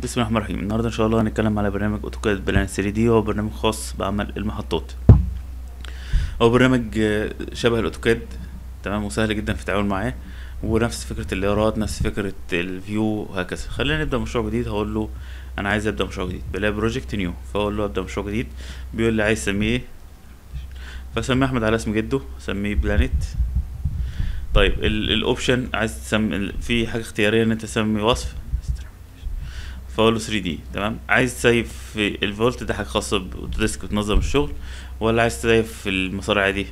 بسم الله الرحمن الرحيم النهارده ان شاء الله هنتكلم على برنامج اوتوكاد بلان 3 دي هو برنامج خاص بعمل المحطات هو برنامج آه، شبه الاوتوكاد تمام وسهل جدا في التعامل معاه ونفس فكرة الليارات نفس فكرة الفيو وهكذا خلينا نبدأ مشروع جديد هقول له انا عايز ابدأ مشروع جديد بلاقي بروجكت نيو فاقول له ابدأ مشروع جديد بيقول لي عايز اسميه ايه فاسميه احمد على اسم جده اسميه بلانيت طيب الاوبشن عايز تسمي في حاجة اختيارية ان انت تسمي وصف فاقول له 3 دي تمام عايز تسيف في الفولت ده حاجه خاصه باوتوديسك بتنظم الشغل ولا عايز تسيف في المسار عادي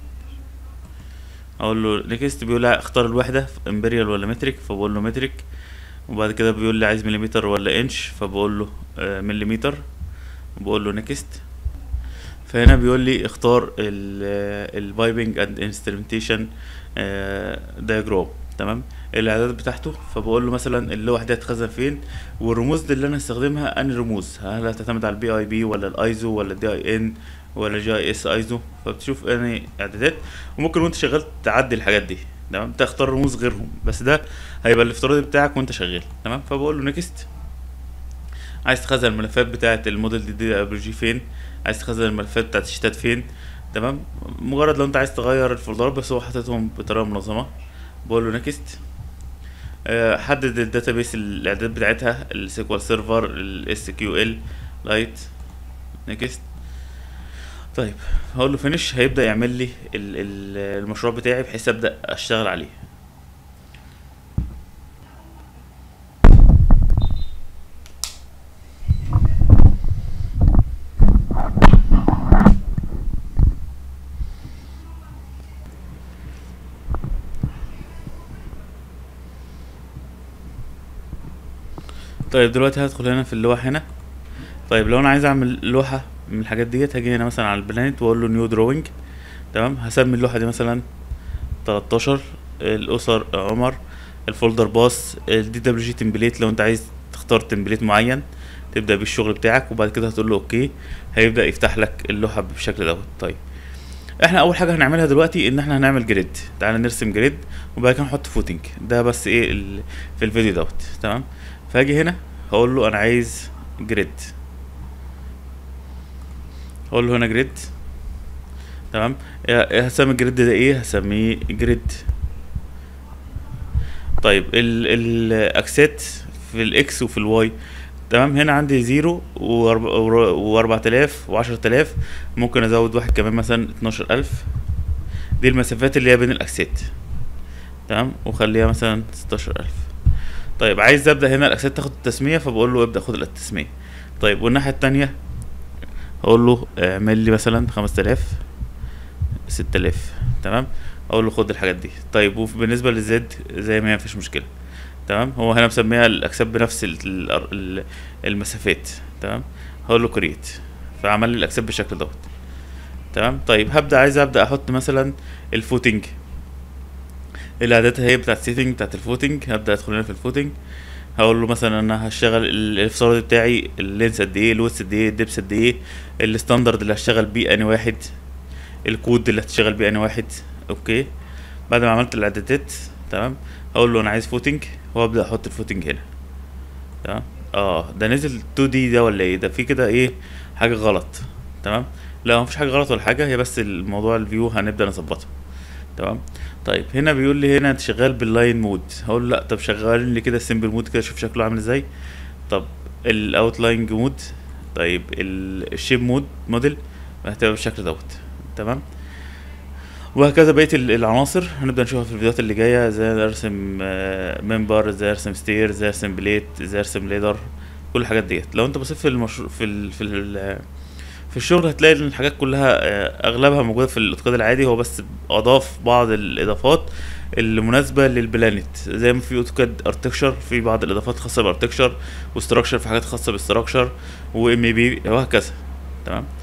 اقول له نيكست بيقول لي اختار الوحده امبريال ولا متريك فبقول له متريك وبعد كده بيقول لي عايز مليمتر ولا انش فبقول له آه، مليمتر وبقول له نيكست فهنا بيقول لي اختار البايبنج اند انسترومنتيشن دايجرام تمام الاعدادات بتاعته فبقول له مثلا اللوحه دي هتخزن فين والرموز دي اللي انا هستخدمها انهي رموز هل هتعتمد على البي اي بي ولا الايزو ولا الدي اي ان ولا جي اي اس ايزو فبتشوف انهي اعدادات وممكن وانت شغال تعدي الحاجات دي تمام تختار رموز غيرهم بس ده هيبقى الافتراضي بتاعك وانت شغال تمام فبقول له نيكست عايز تخزن الملفات بتاعه الموديل دي دي دبليو جي فين عايز تخزن الملفات بتاعه الشتات فين تمام مجرد لو انت عايز تغير الفولدرات بس هو حاططهم بطريقه منظمه بقول له نيكست آه، حدد الداتابيس الاعداد بتاعتها السيكوال سيرفر الاس كيو ال لايت نيكست طيب هقول له فينيش هيبدا يعمل لي ال- ال- المشروع بتاعي بحيث ابدا اشتغل عليه طيب دلوقتي هدخل هنا في اللوحة هنا طيب لو انا عايز اعمل لوحة من الحاجات ديت هاجي هنا مثلا على البلانت واقول له نيو دروينج تمام هسمي اللوحة دي مثلا 13 الاسر عمر الفولدر باص الدي دبليو جي تمبليت لو انت عايز تختار تمبليت معين تبدا بيه الشغل بتاعك وبعد كده هتقول له اوكي هيبدا يفتح لك اللوحة بالشكل دوت طيب احنا اول حاجه هنعملها دلوقتي ان احنا هنعمل جريد تعالى نرسم جريد وبعد كده نحط فوتنج ده بس ايه ال... في الفيديو دوت تمام فاجي هنا هقول له انا عايز جريد هقول له هنا جريد تمام يا- هسمي الجريد ده ايه هسميه جريد طيب ال الاكسات في الاكس وفي الواي تمام هنا عندي زيرو واربعة الاف وعشرة الاف ممكن ازود واحد كمان مثلا اتناشر الف دي المسافات اللي هي بين الاكسات تمام وخليها مثلا ستاشر الف طيب عايز ابدا هنا الاكسات تاخد التسميه فبقول له ابدا خد التسميه طيب والناحيه التانية اقول له اعمل لي مثلا خمسة الاف ستة الاف تمام اقول له خد الحاجات دي طيب وبالنسبه للزد زي ما هي مفيش مشكله تمام هو هنا مسميها الاكسات بنفس ال- ال- ال- المسافات تمام هقول له كريت فعمل لي الاكسات بالشكل دوت تمام طيب هبدا عايز ابدا احط مثلا الفوتنج الاعدادات هي بتاعت السيتنج بتاعت الفوتنج هبدا ادخل هنا في الفوتنج هقول له مثلا انا هشتغل ال- الافتراضي بتاعي اللينس قد ايه الويتس قد ايه الدبس قد ايه الستاندرد اللي هشتغل بيه اني واحد الكود اللي هتشتغل بيه اني واحد اوكي بعد ما عملت الاعدادات تمام هقول له انا عايز فوتنج وابدا احط الفوتنج هنا تمام اه ده نزل 2 دي ده ولا ايه ده في كده ايه حاجه غلط تمام لا مفيش حاجه غلط ولا حاجه هي بس الموضوع الفيو هنبدا نظبطه تمام طيب هنا بيقول لي هنا انت شغال باللاين مود هقول له لا طب شغال لي كده السيمبل مود كده شوف شكله عامل ازاي طب الاوتلاينج مود طيب ال- الشيب مود موديل هتبقى بالشكل دوت تمام وهكذا بقيه ال- العناصر هنبدا نشوفها في الفيديوهات اللي جايه ازاي ارسم منبر ازاي ارسم ستير ازاي ارسم بليت ازاي ارسم ليدر كل الحاجات ديت لو انت بصيت في المشروع في ال... في ال... في الشغل هتلاقي ان الحاجات كلها آه، اغلبها موجوده في الاوتوكاد العادي هو بس اضاف بعض الاضافات اللي مناسبه للبلانت زي ما في اوتوكاد ارتكشر في بعض الاضافات خاصه بارتكشر وستراكشر في حاجات خاصه بالستراكشر وام بي وهكذا تمام